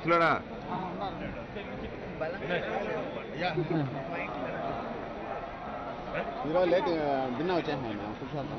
బస్సులోనా ఈరోజు లేట్ భిన్న వచ్చేసాను కూర్చోతాం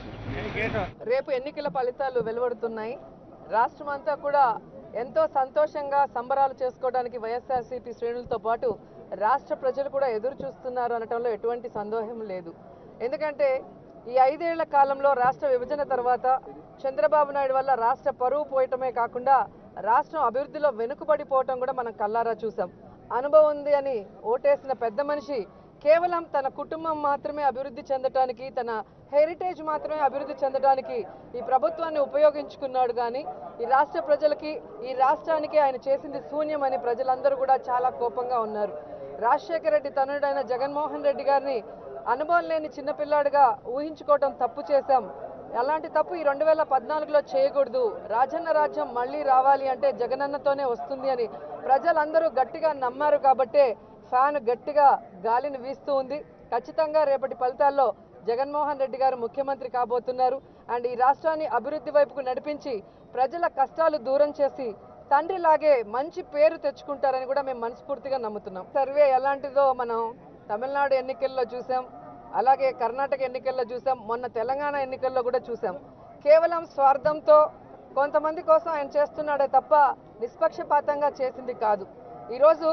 రేపు ఎన్నికల ఫలితాలు వెలువడుతున్నాయి రాష్ట్రం అంతా కూడా ఎంతో సంతోషంగా సంబరాలు చేసుకోవడానికి వైఎస్ఆర్సీపీ శ్రేణులతో పాటు రాష్ట్ర ప్రజలు కూడా ఎదురు చూస్తున్నారు అనటంలో ఎటువంటి సందేహం లేదు ఎందుకంటే ఈ ఐదేళ్ల కాలంలో రాష్ట్ర విభజన తర్వాత చంద్రబాబు నాయుడు వల్ల రాష్ట్ర పరువు పోయటమే కాకుండా రాష్ట్రం అభివృద్ధిలో వెనుకబడిపోవటం కూడా మనం కల్లారా చూసాం అనుభవం ఉంది అని ఓటేసిన పెద్ద మనిషి కేవలం తన కుటుంబం మాత్రమే అభివృద్ధి చెందటానికి తన హెరిటేజ్ మాత్రమే అభివృద్ధి చెందడానికి ఈ ప్రభుత్వాన్ని ఉపయోగించుకున్నాడు కానీ ఈ రాష్ట్ర ప్రజలకి ఈ రాష్ట్రానికి ఆయన చేసింది శూన్యమని ప్రజలందరూ కూడా చాలా కోపంగా ఉన్నారు రాజశేఖర రెడ్డి తనయుడైన జగన్మోహన్ రెడ్డి గారిని అనుభవం లేని చిన్నపిల్లాడిగా ఊహించుకోవటం తప్పు చేశాం అలాంటి తప్పు ఈ రెండు వేల పద్నాలుగులో చేయకూడదు రాజన్న రాజ్యం మళ్ళీ రావాలి అంటే జగనన్నతోనే వస్తుంది అని ప్రజలందరూ గట్టిగా నమ్మారు కాబట్టే ఫ్యాన్ గట్టిగా గాలిని వీస్తూ ఉంది ఖచ్చితంగా రేపటి ఫలితాల్లో జగన్మోహన్ రెడ్డి గారు ముఖ్యమంత్రి కాబోతున్నారు అండ్ ఈ రాష్ట్రాన్ని అభివృద్ధి వైపుకు నడిపించి ప్రజల కష్టాలు దూరం చేసి తండ్రిలాగే మంచి పేరు తెచ్చుకుంటారని కూడా మేము మనస్ఫూర్తిగా నమ్ముతున్నాం సర్వే ఎలాంటిదో మనం తమిళనాడు ఎన్నికల్లో చూసాం అలాగే కర్ణాటక ఎన్నికల్లో చూసాం మొన్న తెలంగాణ ఎన్నికల్లో కూడా చూసాం కేవలం స్వార్థంతో కొంతమంది కోసం ఆయన చేస్తున్నాడే తప్ప నిష్పక్షపాతంగా చేసింది కాదు ఈరోజు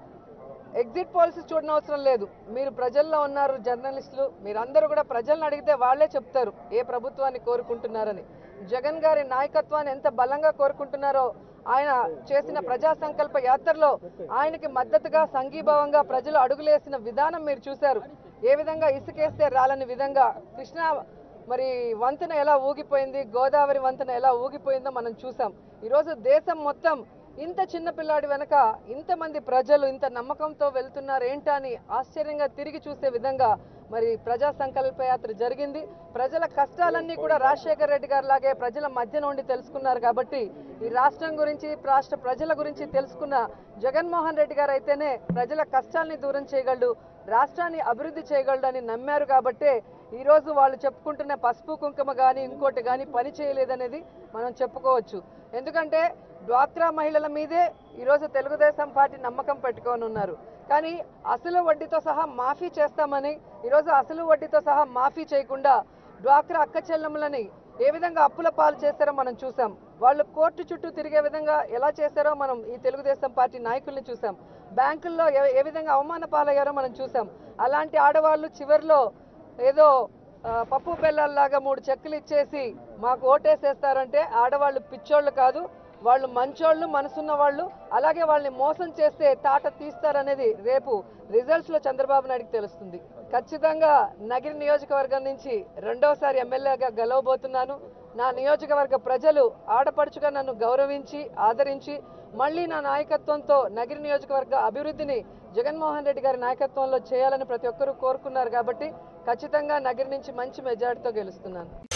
ఎగ్జిట్ పోల్స్ చూడనవసరం లేదు మీరు ప్రజల్లో ఉన్నారు జర్నలిస్టులు మీరందరూ కూడా ప్రజలను అడిగితే వాళ్ళే చెప్తారు ఏ ప్రభుత్వాన్ని కోరుకుంటున్నారని జగన్ గారి నాయకత్వాన్ని ఎంత బలంగా కోరుకుంటున్నారో ఆయన చేసిన ప్రజా సంకల్ప యాత్రలో ఆయనకి మద్దతుగా సంఘీభావంగా ప్రజలు అడుగులేసిన విధానం మీరు చూశారు ఏ విధంగా ఇసుకేస్తే రాలని విధంగా కృష్ణా మరి వంతెన ఎలా ఊగిపోయింది గోదావరి వంతెన ఎలా ఊగిపోయిందో మనం చూసాం ఈరోజు దేశం మొత్తం ఇంత చిన్న పిల్లాడి వెనక ఇంతమంది ప్రజలు ఇంత నమ్మకంతో వెళ్తున్నారు ఏంటా అని ఆశ్చర్యంగా తిరిగి చూసే విధంగా మరి ప్రజా సంకల్ప యాత్ర జరిగింది ప్రజల కష్టాలన్నీ కూడా రాజశేఖర రెడ్డి గారి లాగే ప్రజల మధ్య నుండి తెలుసుకున్నారు కాబట్టి ఈ రాష్ట్రం గురించి రాష్ట్ర ప్రజల గురించి తెలుసుకున్న జగన్మోహన్ రెడ్డి గారు అయితేనే ప్రజల కష్టాల్ని దూరం చేయగలడు రాష్ట్రాన్ని అభివృద్ధి చేయగలడు అని నమ్మారు కాబట్టే ఈరోజు వాళ్ళు చెప్పుకుంటున్న పసుపు కుంకుమ కానీ ఇంకోటి కానీ పని చేయలేదనేది మనం చెప్పుకోవచ్చు ఎందుకంటే డ్వాక్రా మహిళల మీదే ఈరోజు తెలుగుదేశం పార్టీ నమ్మకం పెట్టుకొని ఉన్నారు కానీ అసలు వడ్డీతో సహా మాఫీ చేస్తామని ఈరోజు అసలు వడ్డీతో సహా మాఫీ చేయకుండా డ్వాక్రా అక్క చెల్లెములని ఏ విధంగా అప్పుల పాలు చేశారో మనం చూసాం వాళ్ళు కోర్టు చుట్టూ తిరిగే విధంగా ఎలా చేశారో మనం ఈ తెలుగుదేశం పార్టీ నాయకుల్ని చూసాం బ్యాంకుల్లో ఏ- ఏ విధంగా అవమాన పాలయ్యారో మనం చూసాం అలాంటి ఆడవాళ్ళు చివరిలో ఏదో ఆ, పప్పు బెల్లాల్లాగా మూడు చెక్కులు ఇచ్చేసి మాకు ఓటేసేస్తారంటే ఆడవాళ్ళు పిచ్చోళ్ళు కాదు వాళ్ళు మంచోళ్ళు మనసున్న వాళ్ళు అలాగే వాళ్ళని మోసం చేస్తే తాట తీస్తారనేది రేపు రిజల్ట్స్ లో చంద్రబాబు నాయుడుకి తెలుస్తుంది ఖచ్చితంగా నగిరి నియోజకవర్గం నుంచి రెండోసారి ఎమ్మెల్యేగా గెలవబోతున్నాను నా నియోజకవర్గ ప్రజలు ఆడపడుచుగా నన్ను గౌరవించి ఆదరించి మళ్ళీ నా నాయకత్వంతో నగిరి నియోజకవర్గ అభివృద్ధిని జగన్మోహన్ రెడ్డి గారి నాయకత్వంలో చేయాలని ప్రతి ఒక్కరూ కోరుకున్నారు కాబట్టి ఖచ్చితంగా నగిరి నుంచి మంచి మెజార్టీతో గెలుస్తున్నాను